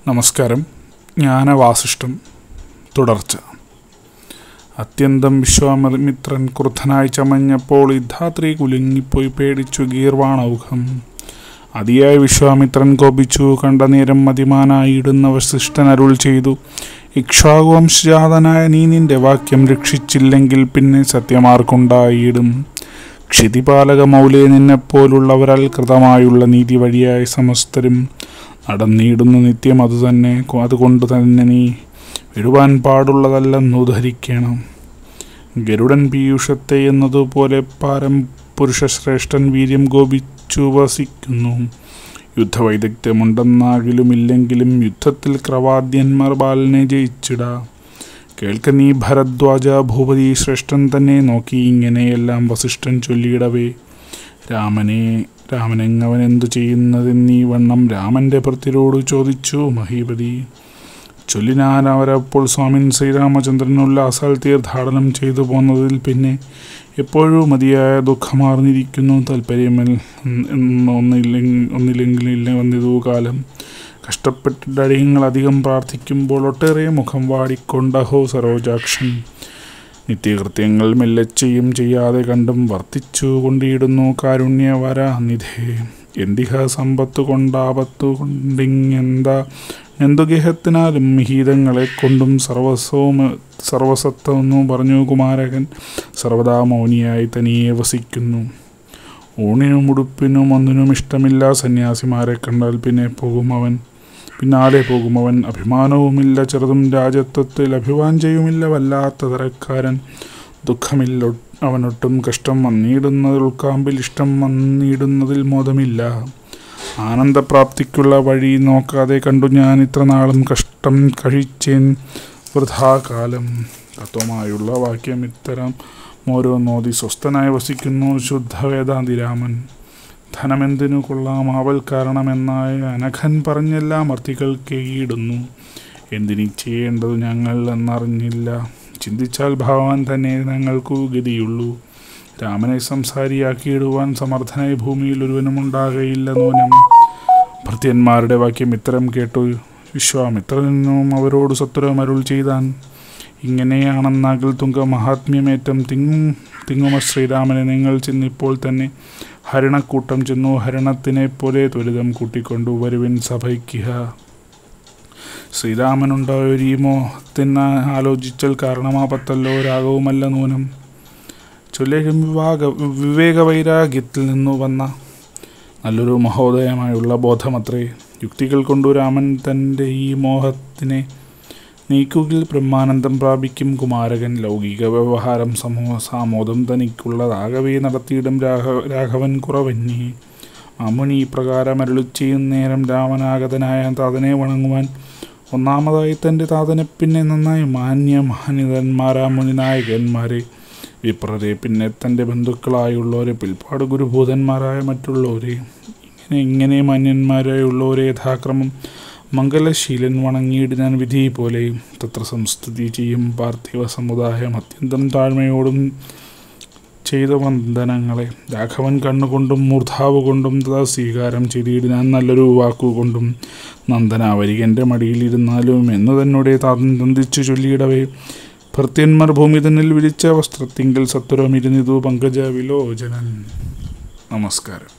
നമസ്കാരം ജ്ഞാനവാസിഷ്ടം തുടർച്ച അത്യന്തം വിശ്വാമിത്രൻ ക്രുദ്ധനായി ചമഞ്ഞപ്പോൾ ഇദ്ധാത്രി കുലുങ്ങിപ്പോയി പേടിച്ചു ഗീർവാണൗഘം അതിയായി വിശ്വാമിത്രൻ കോപിച്ചു കണ്ട നേരം മതിമാനായിടുന്ന വസിഷ്ഠൻ അരുൾ ചെയ്തു ഇക്ഷ്വാകുവംശജാതനായ നീ നിന്റെ വാക്യം രക്ഷിച്ചില്ലെങ്കിൽ പിന്നെ സത്യമാർക്കുണ്ടായിടും ക്ഷിതിപാലക മൗലേ നിന്നെപ്പോലുള്ളവരാൽ കൃതമായുള്ള നീതി വഴിയായ സമസ്തരും നടന്നിടുന്നു നിത്യം അതുതന്നെ അതുകൊണ്ട് തന്നെ നീ വിടുവാൻ പാടുള്ളതല്ലെന്നു ധരിക്കണം ഗരുഡൻ പീയൂഷത്തെ എന്നതുപോലെ പാരം പുരുഷശ്രേഷ്ഠൻ വീര്യം ഗോപിച്ചു വസിക്കുന്നു യുദ്ധവൈദഗ്ധ്യമുണ്ടെന്നാകിലും ഇല്ലെങ്കിലും യുദ്ധത്തിൽ ക്രവാദ്യന്മാർ ബാലനെ ജയിച്ചിട കേൾക്ക നീ ഭരദ്വാജ ഭൂപതി ശ്രേഷ്ഠൻ തന്നെ നോക്കി ഇങ്ങനെയെല്ലാം വസിഷ്ഠൻ ചൊല്ലിയിടവേ രാമനെ രാമനെങ്ങവൻ എന്തു ചെയ്യുന്നതെന്നീ വണ്ണം രാമന്റെ ഭൃത്യരോട് ചോദിച്ചു മഹീപതി ചൊല്ലിനാൻ അവരപ്പോൾ സ്വാമിൻ ശ്രീരാമചന്ദ്രൻ ഉല്ലാസാൽ തീർത്ഥാടനം ചെയ്തു പോന്നതിൽ പിന്നെ എപ്പോഴും മതിയായ ദുഃഖമാർന്നിരിക്കുന്നു താല്പര്യമിൽ ഒന്നില്ലെങ്കിൽ ഒന്നില്ലെങ്കിലില്ല വന്നിതു കാലം കഷ്ടപ്പെട്ടിട്ട് അടിയങ്ങൾ അധികം പ്രാർത്ഥിക്കുമ്പോൾ ഒട്ടേറെ മുഖം വാടിക്കൊണ്ടഹോ സരോജാക്ഷൻ നിത്യകൃത്യങ്ങൾ മെല്ലെ ചെയ്യും ചെയ്യാതെ കണ്ടും വർത്തിച്ചു കൊണ്ടിടുന്നു കാരുണ്യവര നിധേ എന്തിഹ സമ്പത്ത് കൊണ്ടാപത്തു കൊണ്ടിങ്ങെന്താ എന്തുഗേഹത്തിനാലും മിഹീതങ്ങളെ കൊണ്ടും സർവസ്വവും സർവസത്വമെന്നു പറഞ്ഞു കുമാരകൻ സർവദാ മൗനിയായി തനിയെ വസിക്കുന്നു ഊണിനും ഉടുപ്പിനും ഒന്നിനും ഇഷ്ടമില്ല സന്യാസിമാരെ കണ്ടാൽ പിന്നെ പോകും അവൻ പിന്നാലെ പോകും അവൻ അഭിമാനവുമില്ല ചെറുതും രാജത്വത്തിൽ അഭിവാഞ്ചയുമില്ല വല്ലാത്ത തരക്കാരൻ ദുഃഖമില്ല അവനൊട്ടും കഷ്ടം വന്നിടുന്നതിൽ ഉൾക്കാമ്പിൽ ഇഷ്ടം വന്നിടുന്നതിൽ മോദമില്ല ആനന്ദപ്രാപ്തിക്കുള്ള വഴി നോക്കാതെ കണ്ടു ഞാൻ ഇത്ര നാളും കഷ്ടം കഴിച്ചേൻ വൃഥാകാലം തത്വമായുള്ള വാക്യം ഇത്തരം ഓരോന്നോതി സ്വസ്ഥനായി വസിക്കുന്നു ശുദ്ധവേദാന്തി രാമൻ ധനമെന്തിനു കൊള്ളാം ആവൽ കാരണമെന്നായ അനഘൻ പറഞ്ഞെല്ലാം അർത്ഥികൾ കേയിടുന്നു എന്തിനി ചെയ്യേണ്ടത് ഞങ്ങൾ എന്നറിഞ്ഞില്ല ചിന്തിച്ചാൽ ഭഗവാൻ തന്നെ ഞങ്ങൾക്കു ഗതിയുള്ളൂ രാമനെ സംസാരിയാക്കിയിടുവാൻ സമർത്ഥനായി ഭൂമിയിൽ ഒരുവനുമുണ്ടാകയില്ല നൂനം ഭൃത്യന്മാരുടെ വാക്യം ഇത്തരം കേട്ടു വിശ്വാമിത്രനും അവരോട് സത്വരം അരുൾ ചെയ്താൻ ഇങ്ങനെയാണെന്നാകിൽ തുങ്ക മഹാത്മ്യമേറ്റം തിങ്ങും തിങ്ങുമ ശ്രീരാമനെ നിങ്ങൾ ചെന്നിപ്പോൾ തന്നെ ഹരണക്കൂട്ടം ചെന്നു ഹരണത്തിനെ പോലെ ത്വരിതം കൂട്ടിക്കൊണ്ടു വരുവിൻ സഭയ്ക്കിഹ ശ്രീരാമനുണ്ടായൊരീമോ തിന്ന ആലോചിച്ചാൽ കാരണമാപത്തല്ലോ രാഗവുമല്ല നൂനം ചൊല്ലേലും വിവാഹ വിവേകവൈരാഗ്യത്തിൽ നിന്നു വന്ന നല്ലൊരു മഹോദയമായുള്ള ബോധമത്രേ യുക്തികൾ കൊണ്ടു രാമൻ തൻ്റെ ഈ മോഹത്തിനെ നീക്കുകിൽ ബ്രഹ്മാനന്ദം പ്രാപിക്കും കുമാരകൻ ലൗകിക വ്യവഹാരം സമൂഹ സാമോദം തനിക്കുള്ളതാകവേ നടത്തിയിടും രാഘ രാഘവൻ കുറവന്യേ മാമുനി ഇപ്രകാരം അരുളി ചെയ്യുന്നേരം രാമനാഗതനായ താതനെ വണങ്ങുവാൻ ഒന്നാമതായി തൻ്റെ താതനെ പിന്നെ നന്നായി മാന്യ മാന്യതന്മാരാ മുനിനായകന്മാരെ വിപ്രരെ പിന്നെ തൻ്റെ ബന്ധുക്കളായുള്ളവരെ പിൽപ്പാട് ഗുരുഭൂതന്മാരായ മറ്റുള്ളവരെ ഇങ്ങനെ ഇങ്ങനെ മാന്യന്മാരായുള്ളവരെ യഥാക്രമം മംഗലശീലൻ വണങ്ങിയിടാൻ വിധി പോലെ തത്ര സംസ്തുതി ചെയ്യും പാർത്ഥിവ സമുദായം അത്യന്തം താഴ്മയോടും ചെയ്ത വന്ദനങ്ങളെ രാഘവൻ കണ്ണുകൊണ്ടും മൂർധാവ് കൊണ്ടും തഥാ സ്വീകാരം ചെയ്തിടാൻ നല്ലൊരു വാക്കുകൊണ്ടും നന്ദനാവരികൻ്റെ മടിയിലിരുന്നാലും എന്ന് തന്നോടെ താതൻ തന്തിച്ചു ചൊല്ലിയിടവേ ഭൃത്യന്മാർ ഭൂമി തന്നിൽ വിരിച്ച വസ്ത്രത്തിങ്കൽ സത്വരം ഇരുന്നിതു പങ്കജ വിലോചനൻ നമസ്കാരം